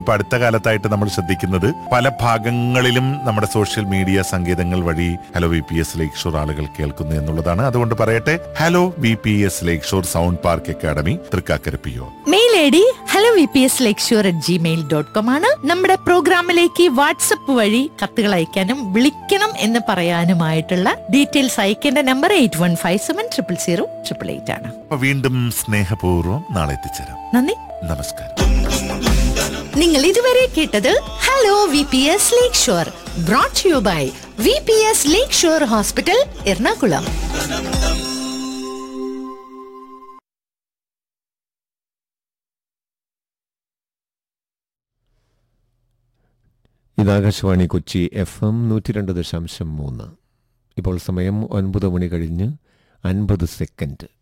ഇപ്പൊ അടുത്ത കാലത്തായിട്ട് നമ്മൾ ശ്രദ്ധിക്കുന്നത് പല ഭാഗങ്ങളിലും നമ്മുടെ സോഷ്യൽ മീഡിയ സങ്കേതങ്ങൾ വഴി hello V P S lakeshore ആളുകൾ കേൾക്കുന്നു എന്നുള്ളതാണ് അതുകൊണ്ട് പറയട്ടെ hello V P S lakeshore sound park academy Thrikkakara P O mail I D hello V P S lakeshore at gmail dot com ആണ് നമ്മുടെ പ്രോഗ്രാമിലേക്ക് വാട്സപ്പ് വഴി കത്തുകൾ അയക്കാനും വിളിക്കണം എന്ന് പറയാനുമായിട്ടുള്ള ഡീറ്റെയിൽസ് അയക്കേണ്ട number eight one five seven triple zero triple eight ആണ് അപ്പൊ വീണ്ടും സ്നേഹപൂർവ്വം നാളെ എത്തിച്ചേരാം നന്ദി നമസ്കാരം നിങ്ങൾ ഇതുവരെ കേട്ടത് hello V P S lakeshore brought you by V P S lakeshore hospital Ernakulam ഇത് ആകാശവാണി കൊച്ചി എഫ് എം നൂറ്റി രണ്ട് ദശാംശം മൂന്ന് ഇപ്പോൾ സമയം ഒൻപത് മണി കഴിഞ്ഞ് അൻപത് സെക്കൻഡ്